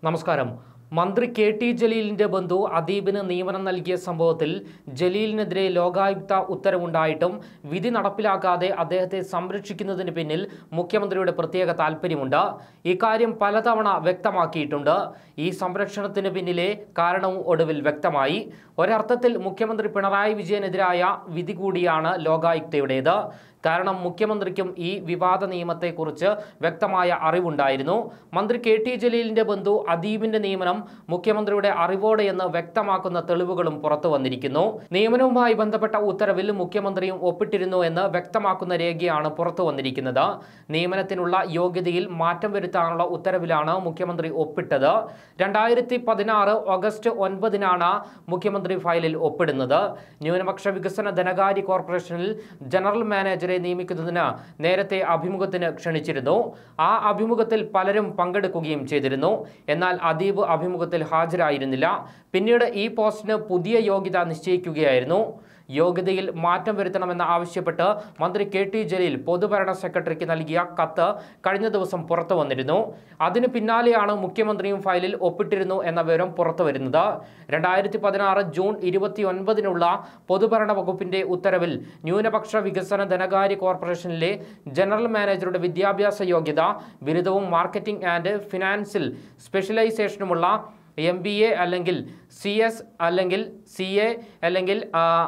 നമസ്കാരം മന്ത്രി K T ജലീലിന്റെ ബന്ധു അദീബിന് നിയമനം നൽകിയ സംഭവത്തിൽ ജലീലിനെതിരെ ലോകായുക്ത ഉത്തരവുണ്ടായിട്ടും വിധി നടപ്പിലാക്കാതെ അദ്ദേഹത്തെ സംരക്ഷിക്കുന്നതിന് പിന്നിൽ മുഖ്യമന്ത്രിയുടെ പ്രത്യേക താൽപ്പര്യമുണ്ട് ഇക്കാര്യം പലതവണ വ്യക്തമാക്കിയിട്ടുണ്ട് ഈ സംരക്ഷണത്തിന് പിന്നിലെ കാരണവും ഒടുവിൽ വ്യക്തമായി ഒരർത്ഥത്തിൽ മുഖ്യമന്ത്രി പിണറായി വിജയനെതിരായ വിധി കൂടിയാണ് ലോകായുക്തയുടേത് കാരണം മുഖ്യമന്ത്രിക്കും ഈ വിവാദ നിയമത്തെക്കുറിച്ച് വ്യക്തമായ അറിവുണ്ടായിരുന്നു മന്ത്രി കെ ടി ജലീലിന്റെ ബന്ധു അദീബിന്റെ നിയമനം മുഖ്യമന്ത്രിയുടെ അറിവോടെയെന്ന് വ്യക്തമാക്കുന്ന തെളിവുകളും പുറത്തു വന്നിരിക്കുന്നു നിയമനവുമായി ബന്ധപ്പെട്ട ഉത്തരവിൽ മുഖ്യമന്ത്രിയും ഒപ്പിട്ടിരുന്നു എന്ന് വ്യക്തമാക്കുന്ന രേഖയാണ് പുറത്തു വന്നിരിക്കുന്നത് നിയമനത്തിനുള്ള യോഗ്യതയിൽ മാറ്റം വരുത്താനുള്ള ഉത്തരവിലാണ് മുഖ്യമന്ത്രി ഒപ്പിട്ടത് രണ്ടായിരത്തി പതിനാറ് ഓഗസ്റ്റ് ഒൻപതിനാണ് മുഖ്യമന്ത്രി ഫയലിൽ ഒപ്പിടുന്നത് ന്യൂനപക്ഷ വികസന ധനകാര്യ കോർപ്പറേഷനിൽ ജനറൽ മാനേജറെ നിയമിക്കുന്നതിന് നേരത്തെ അഭിമുഖത്തിന് ക്ഷണിച്ചിരുന്നു ആ അഭിമുഖത്തിൽ പലരും പങ്കെടുക്കുകയും ചെയ്തിരുന്നു എന്നാൽ അദീബ് അഭിമുഖത്തിൽ ഹാജരായിരുന്നില്ല പിന്നീട് ഈ പോസ്റ്റിന് പുതിയ യോഗ്യത നിശ്ചയിക്കുകയായിരുന്നു യോഗ്യതയിൽ മാറ്റം വരുത്തണമെന്ന് ആവശ്യപ്പെട്ട് മന്ത്രി കെ ടി ജലീൽ പൊതുഭരണ സെക്രട്ടറിക്ക് നൽകിയ കത്ത് കഴിഞ്ഞ ദിവസം പുറത്തു വന്നിരുന്നു അതിന് പിന്നാലെയാണ് മുഖ്യമന്ത്രിയും ഫയലിൽ ഒപ്പിട്ടിരുന്നു എന്ന വിവരം പുറത്തു വരുന്നത് രണ്ടായിരത്തി പതിനാറ് ജൂൺ ഇരുപത്തി ഒൻപതിനുള്ള പൊതുഭരണ വകുപ്പിന്റെ ഉത്തരവിൽ ന്യൂനപക്ഷ വികസന ധനകാര്യ കോർപ്പറേഷനിലെ ജനറൽ മാനേജറുടെ വിദ്യാഭ്യാസ യോഗ്യത ബിരുദവും മാർക്കറ്റിംഗ് ആൻഡ് ഫിനാൻസിൽ സ്പെഷ്യലൈസേഷനുമുള്ള എം ബി എ അല്ലെങ്കിൽ സി എസ് അല്ലെങ്കിൽ സി എ അല്ലെങ്കിൽ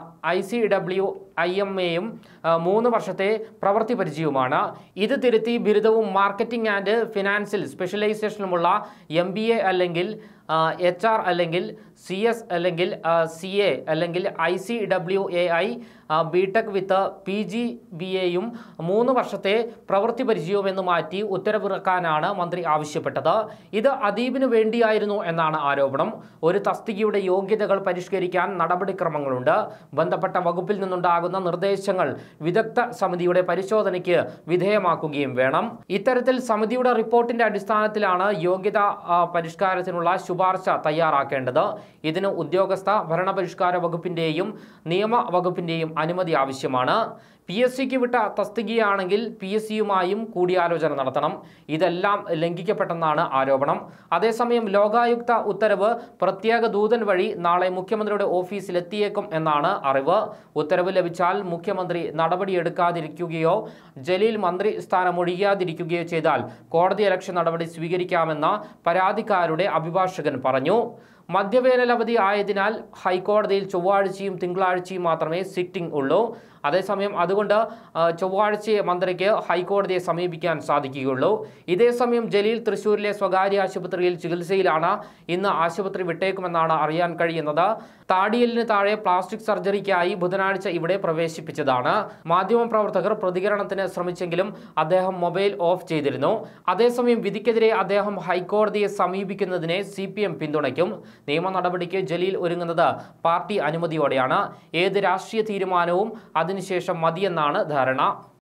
I C W I M എയും മൂന്ന് വർഷത്തെ പ്രവൃത്തി പരിചയവുമാണ് ഇത് തിരുത്തി ബിരുദവും മാർക്കറ്റിംഗ് ആൻഡ് ഫിനാൻസിൽ സ്പെഷ്യലൈസേഷനുമുള്ള എം ബി എ അല്ലെങ്കിൽ എച്ച് ആർ അല്ലെങ്കിൽ സി എസ് അല്ലെങ്കിൽ സി എ അല്ലെങ്കിൽ I C W A I B tech with P G B എയും മൂന്ന് വർഷത്തെ പ്രവൃത്തി പരിചയവും എന്ന് മാറ്റി ഉത്തരവിറക്കാനാണ് മന്ത്രി ആവശ്യപ്പെട്ടത് ഇത് അദീബിന് വേണ്ടിയായിരുന്നു എന്നാണ് ആരോപണം ഒരു തസ്തികയുടെ യോഗ്യതകൾ പരിഷ്കരിക്കാൻ നടപടിക്രമങ്ങളുണ്ട് ബന്ധപ്പെട്ട വകുപ്പിൽ നിന്നുണ്ടാകുന്ന നിർദ്ദേശങ്ങൾ വിദഗ്ധ സമിതിയുടെ പരിശോധനയ്ക്ക് വിധേയമാക്കുകയും വേണം ഇത്തരത്തിൽ സമിതിയുടെ റിപ്പോർട്ടിന്റെ അടിസ്ഥാനത്തിലാണ് യോഗ്യത ആ, പരിഷ്കാരത്തിനുള്ള ശുപാർശ തയ്യാറാക്കേണ്ടത് ഇതിന് ഉദ്യോഗസ്ഥ ഭരണപരിഷ്കാര വകുപ്പിന്റെയും നിയമ വകുപ്പിന്റെയും അനുമതി ആവശ്യമാണ് പി എസ് സിക്ക് വിട്ട തസ്തികയാണെങ്കിൽ പി എസ് സിയുമായും കൂടിയാലോചന നടത്തണം ഇതെല്ലാം ലംഘിക്കപ്പെട്ടെന്നാണ് ആരോപണം അതേസമയം ലോകായുക്ത ഉത്തരവ് പ്രത്യേക ദൂതൻ വഴി നാളെ മുഖ്യമന്ത്രിയുടെ ഓഫീസിലെത്തിയേക്കും എന്നാണ് അറിവ് ഉത്തരവ് ലഭിച്ചാൽ മുഖ്യമന്ത്രി നടപടിയെടുക്കാതിരിക്കുകയോ ജലീൽ മന്ത്രി സ്ഥാനം ഒഴിയാതിരിക്കുകയോ ചെയ്താൽ കോടതി അലക്ഷ്യ നടപടി സ്വീകരിക്കാമെന്ന് പരാതിക്കാരുടെ അഭിഭാഷകൻ പറഞ്ഞു മദ്യവേനൽ അവധി ആയതിനാൽ ഹൈക്കോടതിയിൽ ചൊവ്വാഴ്ചയും തിങ്കളാഴ്ചയും മാത്രമേ സിറ്റിംഗ് ഉള്ളൂ അതേസമയം അതുകൊണ്ട് ആ, ചൊവ്വാഴ്ച മന്ത്രിക്ക് ഹൈക്കോടതിയെ സമീപിക്കാൻ സാധിക്കുകയുള്ളൂ ഇതേസമയം ജലീൽ തൃശൂരിലെ സ്വകാര്യ ആശുപത്രിയിൽ ചികിത്സയിലാണ് ഇന്ന് ആശുപത്രി വിട്ടേക്കുമെന്നാണ് അറിയാൻ കഴിയുന്നത് താടിയലിന് താഴെ പ്ലാസ്റ്റിക് സർജറിക്കായി ബുധനാഴ്ച ഇവിടെ പ്രവേശിപ്പിച്ചതാണ് മാധ്യമപ്രവർത്തകർ പ്രതികരണത്തിന് ശ്രമിച്ചെങ്കിലും അദ്ദേഹം മൊബൈൽ ഓഫ് ചെയ്തിരുന്നു അതേസമയം വിധിക്കെതിരെ അദ്ദേഹം ഹൈക്കോടതിയെ സമീപിക്കുന്നതിനെ സി പി എം പിന്തുണയ്ക്കും നിയമ നടപടിക്ക് ജലീൽ ഒരുങ്ങുന്നത് പാർട്ടി അനുമതിയോടെയാണ് ഏത് രാഷ്ട്രീയ തീരുമാനവും അതിനുശേഷം മതിയെന്നാണ് ധാരണ